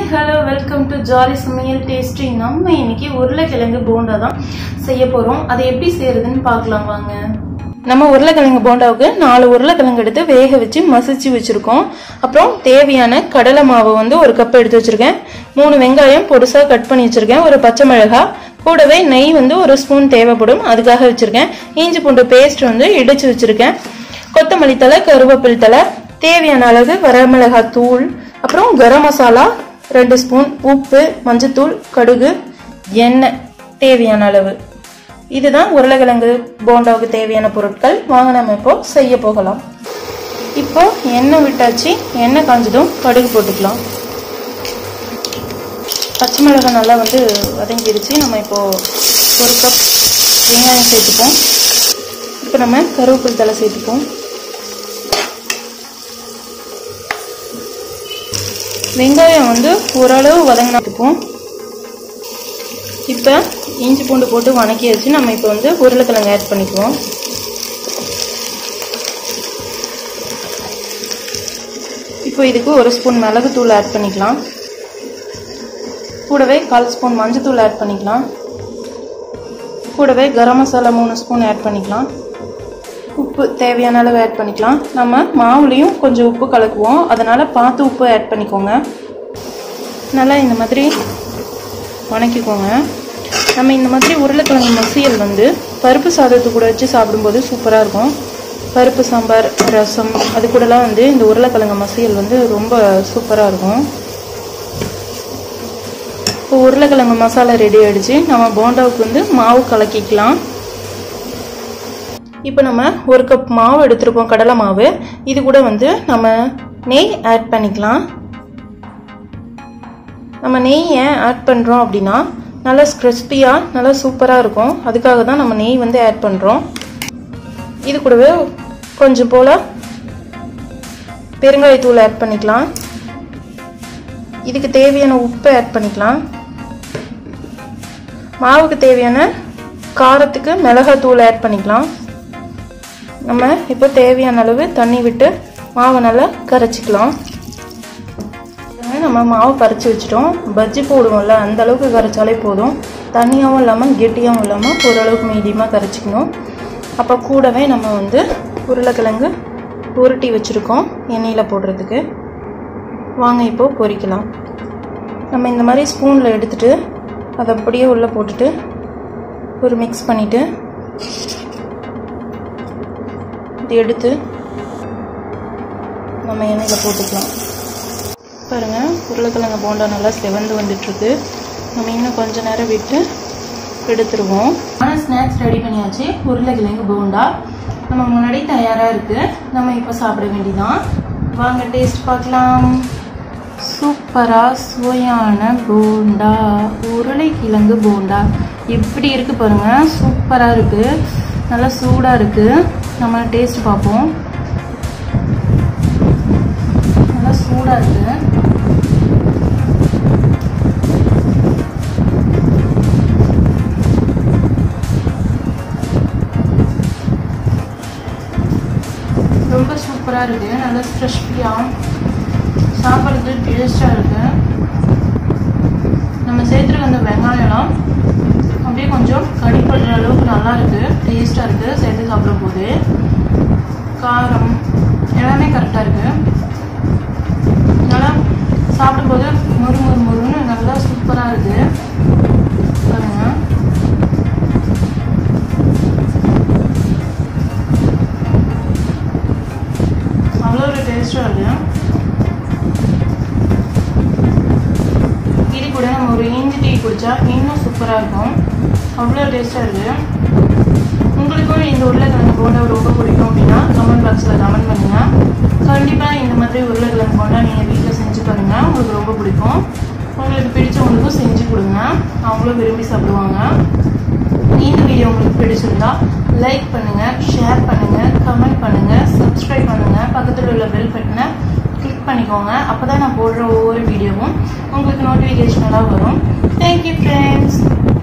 hello welcome to Jolly Samayal tasty நம்ம இன்னைக்கு உருளைக்கிழங்கு போண்டா தான் செய்ய போறோம் அதை எப்படி செய்யறதுன்னு பார்க்கலாம் வாங்க நம்ம உருளைக்கிழங்கு போண்டாவுக்கு நாலு உருளைக்கிழங்கு எடுத்து வேக வச்சு மசிச்சு வச்சிருக்கோம் அப்புறம் தேவையான கடலை மாவு வந்து ஒரு கப் எடுத்து வச்சிருக்கேன் மூணு வெங்காயம் பொடுசா கட் பண்ணி வச்சிருக்கேன் ஒரு பச்சை மிளகாய் கூடவே நெய் வந்து ஒரு ஸ்பூன் தேவைப்படும் அதுக்காக வச்சிருக்கேன் இஞ்சி பூண்டு பேஸ்ட் வந்து இடிச்சு வச்சிருக்கேன் கொத்தமல்லி தலை கருவேப்பில் தலை தேவையான அளவு வரமிளகாய் தூள் அப்புறம் கரம் மசாலா ரெண்டு ஸ்பூன் உப்பு மஞ்சத்தூள் கடுகு எண்ணெய் தேவையான அளவு இதுதான் உருளைக்கிழங்கு போண்டாவுக்கு தேவையான பொருட்கள் வாங்க நம்ம இப்போ செய்ய போகலாம் இப்போ எண்ணெய் விட்டாச்சு எண்ணெய் காஞ்சதும் கடுகு போட்டுக்கலாம் பச்சை மிளகாய் நல்லா வந்து வதங்கிடுச்சு நம்ம இப்போ ஒரு கப் வெங்காயம் சேர்த்துப்போம் இப்போ நம்ம கருவேப்பில் தலை சேர்த்துப்போம் வெங்காயம் வந்து ஓரளவு வதங்கினதுக்கும் இப்போ இஞ்சி பூண்டு போட்டு வணக்கியாச்சு நம்ம இப்போ வந்து உருளைக்கிழங்கு ஆட் பண்ணிக்குவோம் இப்போ இதுக்கு ஒரு ஸ்பூன் மிளகுத்தூள் ஆட் பண்ணிக்கலாம் கூடவே கால் ஸ்பூன் மஞ்சத்தூள் ஆட் பண்ணிக்கலாம் கூடவே கரம் மசாலா மூணு ஸ்பூன் ஆட் பண்ணிக்கலாம் உப்பு தேவையான அளவு ஆட் பண்ணிக்கலாம் நம்ம மாவுலேயும் கொஞ்சம் உப்பு கலக்குவோம் அதனால் பார்த்து உப்பு ஆட் பண்ணிக்கோங்க நல்லா இந்த மாதிரி வணக்கிக்கோங்க நம்ம இந்த மாதிரி உருளைக்கிழங்கு மசியல் வந்து பருப்பு சாதத்து கூட வச்சு சாப்பிடும்போது சூப்பராக இருக்கும் பருப்பு சாம்பார் ரசம் அது கூடலாம் வந்து இந்த உருளைக்கிழங்கு மசியல் வந்து ரொம்ப சூப்பராக இருக்கும் இப்போ உருளைக்கிழங்கு மசாலா ரெடி ஆகிடுச்சு நம்ம போண்டாவுக்கு வந்து மாவு கலக்கிக்கலாம் இப்போ நம்ம ஒரு கப் மாவு எடுத்திருக்கோம் கடலை மாவு இது கூட வந்து நம்ம நெய் ஆட் பண்ணிக்கலாம் நம்ம நெய் ஏன் ஆட் பண்ணுறோம் அப்படின்னா நல்லா கிறிஸ்பியாக நல்லா சூப்பராக இருக்கும் அதுக்காக தான் நம்ம நெய் வந்து ஆட் பண்ணுறோம் இது கூடவே கொஞ்சம் போல் பெருங்காயத்தூள் ஆட் பண்ணிக்கலாம் இதுக்கு தேவையான உப்பு ஆட் பண்ணிக்கலாம் மாவுக்கு தேவையான காரத்துக்கு மிளகாத்தூள் ஆட் பண்ணிக்கலாம் நம்ம இப்போ தேவையான அளவு தண்ணி விட்டு மாவை நல்லா கரைச்சிக்கலாம் நம்ம மாவு கரைச்சி வச்சிட்டோம் பஜ்ஜி போடுவோம்ல அந்த அளவுக்கு கரைச்சாலே போதும் தண்ணியாகவும் இல்லாமல் கெட்டியாகவும் இல்லாமல் ஓரளவுக்கு மீடியமாக கரைச்சிக்கணும் அப்போ கூடவே நம்ம வந்து உருளைக்கிழங்கு உருட்டி வச்சுருக்கோம் எண்ணெயில் போடுறதுக்கு வாங்க இப்போது பொரிக்கலாம் நம்ம இந்த மாதிரி ஸ்பூனில் எடுத்துகிட்டு அதை அப்படியே உள்ளே போட்டுட்டு ஒரு மிக்ஸ் பண்ணிவிட்டு இது எடுத்து நம்ம எண்ணெயில் போட்டுக்கலாம் பாருங்கள் உருளைக்கிழங்கு போண்டா நல்லா செவந்து வந்துட்டுருக்கு நம்ம இன்னும் கொஞ்ச நேரம் விட்டு எடுத்துருவோம் ஆனால் ஸ்நாக்ஸ் ரெடி பண்ணியாச்சு உருளைக்கிழங்கு போண்டா நம்ம முன்னாடி தயாராக இருக்குது நம்ம இப்போ சாப்பிட வேண்டியதான் வாங்க டேஸ்ட் பார்க்கலாம் சூப்பராக சுவையான போண்டா உருளைக்கிழங்கு போண்டா எப்படி இருக்குது பாருங்கள் சூப்பராக இருக்குது நல்லா சூடாக இருக்குது நம்ம டேஸ்ட் பார்ப்போம் நல்லா சூடாக இருக்குது ரொம்ப சூப்பராக இருக்குது நல்லா கிறிஸ்பியாக சாப்பிட்றது டேஸ்ட்டாக இருக்குது நம்ம சேர்த்துருக்க அந்த வெங்காயம்லாம் அப்படியே கொஞ்சம் கடிப்படுற அளவுக்கு நல்லா இருக்குது டேஸ்ட்டாக இருக்குது சேர்த்து சாப்பிடும்போது காரம் எல்லாமே கரெக்டாக இருக்குது நல்லா சாப்பிடும்போது மொறு மொறு மொறுன்னு நல்லா சூப்பராக இருக்குது பாருங்க அவ்வளோ ஒரு டேஸ்ட்டாக இருக்குது இது கூட நம்ம ஒரு இஞ்சி டீ குடித்தா இன்னும் சூப்பராக இருக்கும் அவ்வளோ டேஸ்ட்டாக இருக்குது உங்களுக்கும் இந்த உருளைக்கிழங்கு போண்டா ரொம்ப பிடிக்கும் அப்படின்னா கமெண்ட் பாக்ஸில் கமெண்ட் பண்ணுங்கள் கண்டிப்பாக இந்த மாதிரி உருளைக்கிழங்கு போண்டா நீங்கள் வீட்டில் செஞ்சு பாருங்கள் உங்களுக்கு ரொம்ப பிடிக்கும் உங்களுக்கு பிடிச்சவங்களுக்கும் செஞ்சு கொடுங்க அவங்களும் விரும்பி சாப்பிடுவாங்க இந்த வீடியோ உங்களுக்கு பிடிச்சிருந்தா லைக் பண்ணுங்கள் ஷேர் பண்ணுங்கள் கமெண்ட் பண்ணுங்கள் சப்ஸ்கிரைப் பண்ணுங்கள் பக்கத்தில் உள்ள பெல் பட்டனை கிளிக் பண்ணிக்கோங்க அப்போ தான் நான் போடுற ஒவ்வொரு வீடியோவும் உங்களுக்கு நோட்டிஃபிகேஷனெல்லாம் வரும் தேங்க்யூ ஃப்ரெண்ட்ஸ்